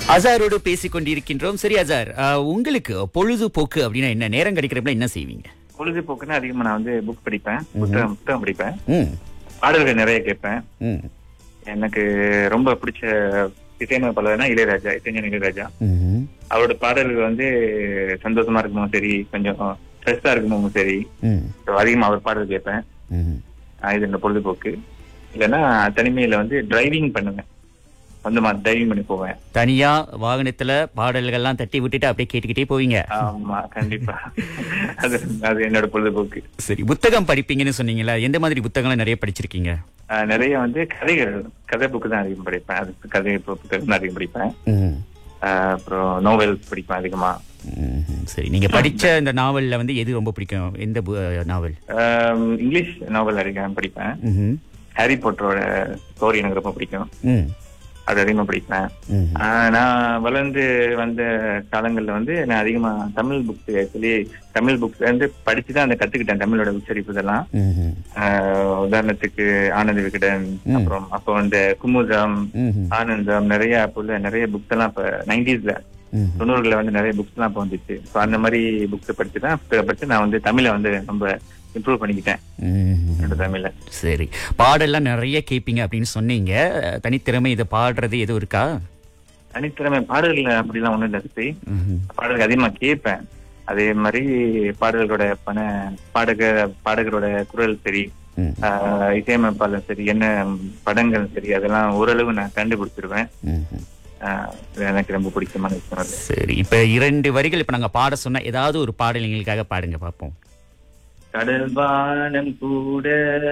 அசாரோடு பேசிக் கொண்டிருக்கின்றோம் சரி அசார் அஹ், உங்களுக்கு பொழுதுபோக்கு அப்படின்னா என்ன நேரம் கிடைக்கிறப்ப என்ன செய்வீங்க பொழுதுபோக்குன்னா அதிகமா நான் வந்து புக் படிப்பேன் புத்தகம் புத்தகம் படிப்பேன் ம் பாடல்கள் நிறைய கேட்பேன் ம் எனக்கு ரொம்ப பிடிச்ச இசையமைப்பாளர்னா இளையராஜா இசைஞன் இளையராஜா ம்ஹும். அவரோட பாடல்கள் வந்து சந்தோஷமா இருக்கணும் சரி கொஞ்சம் ஸ்ட்ரெஸ்ஸா இருக்கணும் சரி ம் So, அதிகமா அவர் பாடல் கேட்பேன் ம்ஹும். ஆஹ் இது என்னோட பொழுதுபோக்கு இல்லைன்னா தனிமையில வந்து டிரைவிங் பண்ணுவேன் சொந்தமா டிரைவிங் பண்ணி போவேன் தனியா வாகனத்துல பாடல்கள்லாம் தட்டி விட்டுட்டு அப்படியே கேட்டுக்கிட்டே போவீங்க ஆமா கண்டிப்பா அது அது என்னோட பொழுதுபோக்கு சரி புத்தகம் படிப்பீங்கன்னு சொன்னீங்களா எந்த மாதிரி புத்தகம்லாம் நிறைய படிச்சிருக்கீங்க ஆஹ் நிறைய வந்து கதைகள் கதை புக்கு தான் அதிகம் படிப்பேன் அது கதை பு- புத்தகம் தான் அதிகம் படிப்பேன் ம் ஆஹ் அப்புறம் நோவல்ஸ் படிப்பேன் அதிகமா ம்ஹும். சரி நீங்க படிச்ச இந்த நாவல்ல வந்து எது ரொம்ப பிடிக்கும் எந்த பு- நாவல் ஆஹ் இங்கிலீஷ் நாவல் அதிகம் படிப்பேன் ம்ஹும். ஹாரி போட்டரோட ஸ்டோரி எனக்கு ரொம்ப பிடிக்கும் ம் அது அதிகமா படிப்பேன் ம்ஹும். ஆஹ் நான் வளர்ந்து வந்த காலங்கள்ல வந்து நான் அதிகமா Tamil books actually Tamil books வந்து படிச்சு தான் அந்த கத்துக்கிட்டேன் தமிழோட உச்சரிப்பு இதெல்லாம் ம்ஹும். ஆஹ் உதாரணத்துக்கு ஆனந்த விகடன் ம். அப்புறம் அப்போ அந்த குமுதம் ம்ஹும். ஆனந்தம் நிறைய அப்போ உள்ள நிறைய புக்ஸ் எல்லாம் இப்ப நைன்டிஸ்ல ம்ஹும். தொண்ணூறுல வந்து நிறைய புக்ஸ் எல்லாம் இப்ப வந்துச்சு ஸோ அந்த மாதிரி புக்ஸ் படிச்சு தான் புத்தகம் படிச்சு நான் வந்து தமிழை வந்து ரொம்ப இம்ப்ரூவ் பண்ணிக்கிட்டேன் ம்ஹும். என்னோட தமிழை சரி பாடல்லாம் நிறைய கேட்பீங்க அப்படின்னு சொன்னீங்க தனித்திறமை இதை பாடுறது எதுவும் இருக்கா தனித்திறமை பாடல்கள் அப்படிலாம் ஒண்ணும் இல்லை சரி ம்ஹும். பாடல்கள் அதிகமா கேட்பேன் அதே மாதிரி பாடல்களோட பண பாடக பாடகரோட குரல் சரி ம். ஆஹ் இசையமைப்பாளர் சரி என்ன படங்கள் சரி அதெல்லாம் ஓரளவு நான் கண்டுபிடிச்சிருவேன் ம்ஹும். ஆஹ் இது எனக்கு ரொம்ப பிடிச்சமான விஷயம் அது சரி இப்ப இரண்டு வரிகள் இப்ப நாங்க பாட சொன்னா ஏதாவது ஒரு பாடல் எங்களுக்காக பாடுங்க பாப்போம் கடல் வானம் கூட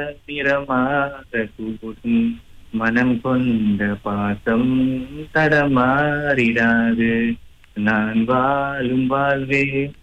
நிறமாக கூடும் மனம் கொண்ட பாசம் தடமாறிடாது நான் வாழும் வாழ்வே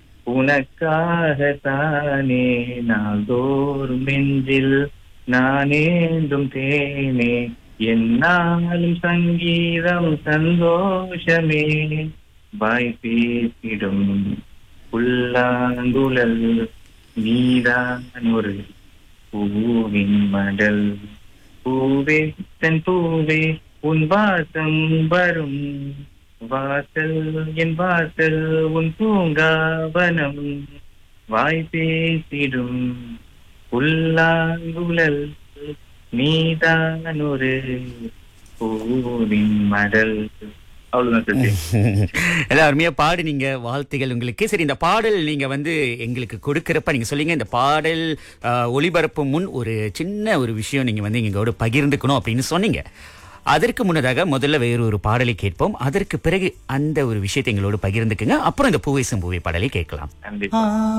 உனக்காகத்தானே நாள்தோறும் நெஞ்சில் நானேந்தும் தேனே என்னாலும் சங்கீதம் சந்தோஷமே வாய் பேசிடும் புல்லாங்குழல் நீதான் ஒரு பூவின் மடல் பூவே தன் பூவே உன் வாசம் வரும் வாசல் என் வாசல் உன் பூங்காவனம் வாய் பேசிடும் புல்லாங்குழல் நீதான் ஒரு பூவின் மடல் அவ்வளவுதான் சொல்லி எல்லாம் அருமையா பாடுனீங்க வாழ்த்துகள் உங்களுக்கு சரி இந்த பாடல் நீங்க வந்து எங்களுக்கு கொடுக்கறப்ப நீங்க சொல்லிங்க இந்த பாடல் ஆஹ், ஒளிபரப்பு முன் ஒரு சின்ன ஒரு விஷயம் நீங்க வந்து எங்களோட பகிர்ந்துக்கணும் அப்படின்னு சொன்னீங்க அதற்கு முன்னதாக முதல்ல வேறு ஒரு பாடலை கேட்போம் அதற்கு பிறகு அந்த ஒரு விஷயத்தை எங்களோடு பகிர்ந்துக்குங்க அப்புறம் இந்த பூவை பூவை பாடலை கேட்கலாம் கண்டிப்பா